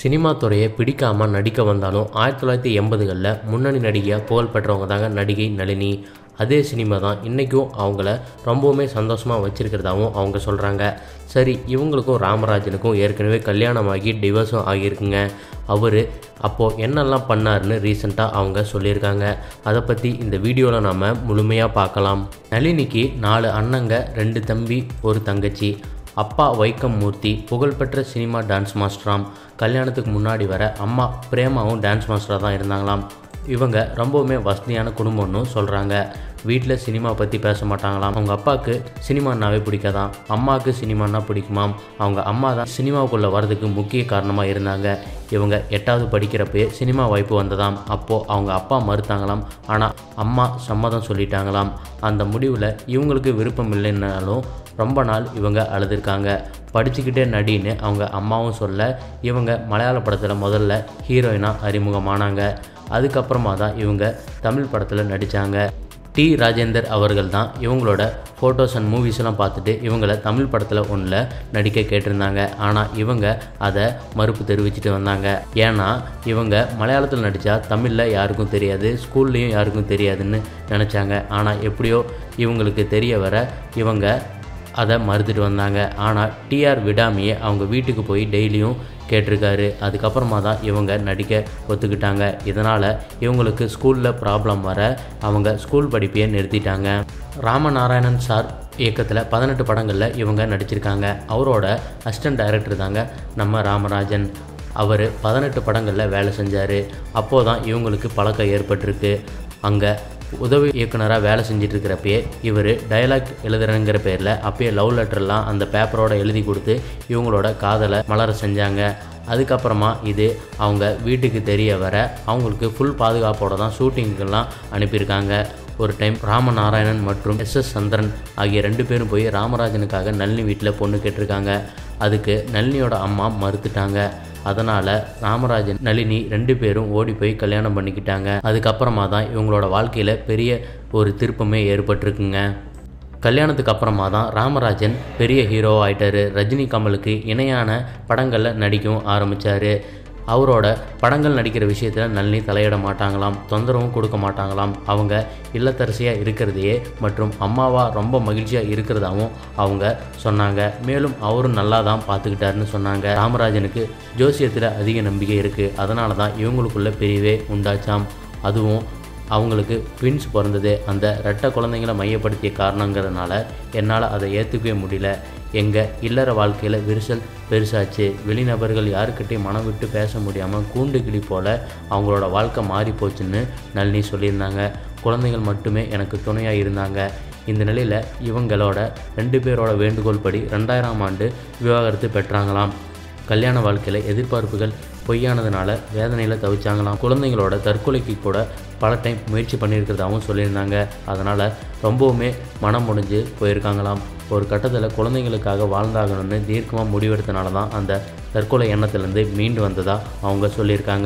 cinema துறையை பிடிக்காமல் நடிக்க வந்தாலும் ஆயிரத்தி தொள்ளாயிரத்தி எண்பதுகளில் முன்னணி நடிகையாக புகழ் பெற்றவங்க தாங்க நடிகை நளினி அதே சினிமா தான் இன்றைக்கும் அவங்கள ரொம்பவுமே சந்தோஷமாக வச்சுருக்கிறதாவும் அவங்க சொல்கிறாங்க சரி இவங்களுக்கும் ராமராஜனுக்கும் ஏற்கனவே கல்யாணமாகி டிவோர்ஸும் ஆகியிருக்குங்க அவர் அப்போது என்னெல்லாம் பண்ணாருன்னு ரீசெண்டாக அவங்க சொல்லியிருக்காங்க அதை பற்றி இந்த வீடியோவில் நாம் முழுமையாக பார்க்கலாம் நளினிக்கு நாலு அண்ணங்க ரெண்டு தம்பி ஒரு தங்கச்சி அப்பா வைக்கம் மூர்த்தி புகழ்பெற்ற சினிமா டான்ஸ் மாஸ்டராம் கல்யாணத்துக்கு முன்னாடி வர அம்மா பிரேமாவும் டான்ஸ் மாஸ்டராக தான் இருந்தாங்களாம் இவங்க ரொம்பவுமே வசதியான குடும்பம்னு சொல்கிறாங்க வீட்டில் சினிமா பற்றி பேச மாட்டாங்களாம் அவங்க அப்பாவுக்கு சினிமானாவே பிடிக்காதான் அம்மாவுக்கு சினிமானா பிடிக்குமாம் அவங்க அம்மா தான் சினிமாவுக்குள்ளே வரதுக்கு முக்கிய காரணமாக இருந்தாங்க இவங்க எட்டாவது படிக்கிறப்பயே சினிமா வாய்ப்பு வந்ததாம் அப்போது அவங்க அப்பா மறுத்தாங்களாம் ஆனால் அம்மா சம்மதம் சொல்லிட்டாங்களாம் அந்த முடிவில் இவங்களுக்கு விருப்பம் இல்லைன்னாலும் ரொம்ப நாள் இவங்க அழுதுருக்காங்க படிச்சுக்கிட்டே நடின்னு அவங்க அம்மாவும் சொல்ல இவங்க மலையாள படத்தில் முதல்ல ஹீரோயினாக அறிமுகமானாங்க அதுக்கப்புறமா தான் இவங்க தமிழ் படத்தில் நடித்தாங்க டி ராஜேந்தர் அவர்கள் தான் இவங்களோட ஃபோட்டோஸ் அண்ட் மூவிஸ்லாம் பார்த்துட்டு இவங்கள தமிழ் படத்தில் ஒன்றில் நடிக்க கேட்டிருந்தாங்க ஆனால் இவங்க அதை மறுப்பு தெரிவிச்சிட்டு வந்தாங்க ஏன்னா இவங்க மலையாளத்தில் நடித்தா தமிழில் யாருக்கும் தெரியாது ஸ்கூல்லேயும் யாருக்கும் தெரியாதுன்னு நினச்சாங்க ஆனால் எப்படியோ இவங்களுக்கு தெரிய வர இவங்க அதை மறுத்துட்டு வந்தாங்க ஆனால் டிஆர் விடாமையே அவங்க வீட்டுக்கு போய் டெய்லியும் கேட்டிருக்காரு அதுக்கப்புறமா தான் இவங்க நடிக்க ஒத்துக்கிட்டாங்க இதனால் இவங்களுக்கு ஸ்கூலில் ப்ராப்ளம் வர அவங்க ஸ்கூல் படிப்பையே நிறுத்திட்டாங்க ராமநாராயணன் சார் இயக்கத்தில் பதினெட்டு படங்களில் இவங்க நடிச்சிருக்காங்க அவரோட அசிஸ்டன்ட் டைரக்டர் தாங்க நம்ம ராமராஜன் அவர் பதினெட்டு படங்களில் வேலை செஞ்சார் அப்போது தான் இவங்களுக்கு பழக்கம் ஏற்பட்டிருக்கு அங்கே உதவி இயக்குனராக வேலை செஞ்சுட்டு இருக்கிறப்பயே இவர் டயலாக் எழுதுறேங்கிற பேரில் அப்பயே லவ் லெட்டர்லாம் அந்த பேப்பரோட எழுதி கொடுத்து இவங்களோட காதலை மலர செஞ்சாங்க அதுக்கப்புறமா இது அவங்க வீட்டுக்கு தெரிய வர அவங்களுக்கு ஃபுல் பாதுகாப்போட தான் ஷூட்டிங்குக்கெல்லாம் அனுப்பியிருக்காங்க ஒரு டைம் ராமநாராயணன் மற்றும் எஸ் எஸ் சந்திரன் ஆகிய ரெண்டு பேரும் போய் ராமராஜனுக்காக நளினி வீட்டில் பொண்ணு கேட்டிருக்காங்க அதுக்கு நளினியோட அம்மா மறுத்துட்டாங்க அதனால் ராமராஜன் நளினி ரெண்டு பேரும் ஓடி போய் கல்யாணம் பண்ணிக்கிட்டாங்க அதுக்கப்புறமா தான் இவங்களோட வாழ்க்கையில் பெரிய ஒரு திருப்பமே ஏற்பட்டிருக்குங்க கல்யாணத்துக்கு அப்புறமா தான் ராமராஜன் பெரிய ஹீரோ ஆயிட்டாரு ரஜினி கமலுக்கு இணையான படங்களில் நடிக்கவும் ஆரம்பித்தார் அவரோட படங்கள் நடிக்கிற விஷயத்தில் நளினி தலையிட மாட்டாங்களாம் தொந்தரவும் கொடுக்க மாட்டாங்களாம் அவங்க இல்லத்தரசியாக இருக்கிறதையே மற்றும் அம்மாவாக ரொம்ப மகிழ்ச்சியாக இருக்கிறதாவும் அவங்க சொன்னாங்க மேலும் அவரும் நல்லா தான் பார்த்துக்கிட்டாருன்னு சொன்னாங்க ராமராஜனுக்கு ஜோசியத்தில் அதிக நம்பிக்கை இருக்குது அதனால தான் இவங்களுக்குள்ள பிரிவே உண்டாச்சாம் அதுவும் அவங்களுக்கு ட்வின்ஸ் பிறந்தது அந்த ரெட்டை குழந்தைங்களை மையப்படுத்திய காரணங்கிறதுனால என்னால் அதை ஏற்றுக்கவே முடியல எங்கள் இல்லற வாழ்க்கையில் விரிசல் பெருசாச்சு வெளிநபர்கள் யாருக்கிட்டையும் மனம் விட்டு பேச முடியாமல் கூண்டு கிளி போல் அவங்களோட வாழ்க்கை மாறி போச்சுன்னு நளினி சொல்லியிருந்தாங்க குழந்தைகள் மட்டுமே எனக்கு துணையாக இருந்தாங்க இந்த நிலையில் இவங்களோட ரெண்டு பேரோட வேண்டுகோள் படி ரெண்டாயிரம் ஆண்டு விவாகரத்து பெற்றாங்களாம் கல்யாண வாழ்க்கையில் எதிர்பார்ப்புகள் பொய்யானதுனால வேதனையில் தவிச்சாங்களாம் குழந்தைங்களோட தற்கொலைக்கு கூட பல டைம் முயற்சி பண்ணியிருக்கிறதாகவும் சொல்லியிருந்தாங்க அதனால் ரொம்பவுமே மனம் முடிஞ்சு போயிருக்காங்களாம் ஒரு கட்டத்தில் குழந்தைங்களுக்காக வாழ்ந்தாகணும்னு தீர்க்கமாக முடிவெடுத்தனால தான் அந்த தற்கொலை எண்ணத்துலேருந்து மீண்டு வந்ததாக அவங்க சொல்லியிருக்காங்க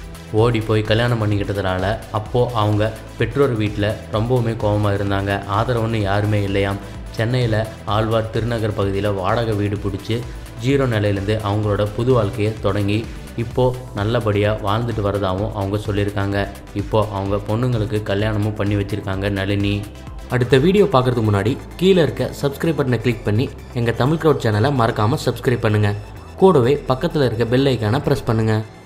ஓடி போய் கல்யாணம் பண்ணிக்கிட்டதுனால அப்போது அவங்க பெற்றோர் வீட்டில் ரொம்பவுமே கோபமாக இருந்தாங்க ஆதரவுன்னு யாருமே இல்லையாம் சென்னையில் ஆழ்வார் திருநகர் பகுதியில் வாடகை வீடு பிடிச்சி ஜீரோ நிலையிலேருந்து அவங்களோட புது வாழ்க்கையை தொடங்கி இப்போது நல்லபடியாக வாழ்ந்துட்டு வரதாகவும் அவங்க சொல்லியிருக்காங்க இப்போது அவங்க பொண்ணுங்களுக்கு கல்யாணமும் பண்ணி வச்சுருக்காங்க நளினி அடுத்த வீடியோ பார்க்குறதுக்கு முன்னாடி கீழே இருக்க சப்ஸ்கிரைப் பட்டனை கிளிக் பண்ணி எங்கள் தமிழ் க்ரௌட் சேனலை மறக்காமல் சப்ஸ்கிரைப் பண்ணுங்கள் கூடவே பக்கத்தில் இருக்க பெல் ஐக்கானை ப்ரெஸ் பண்ணுங்கள்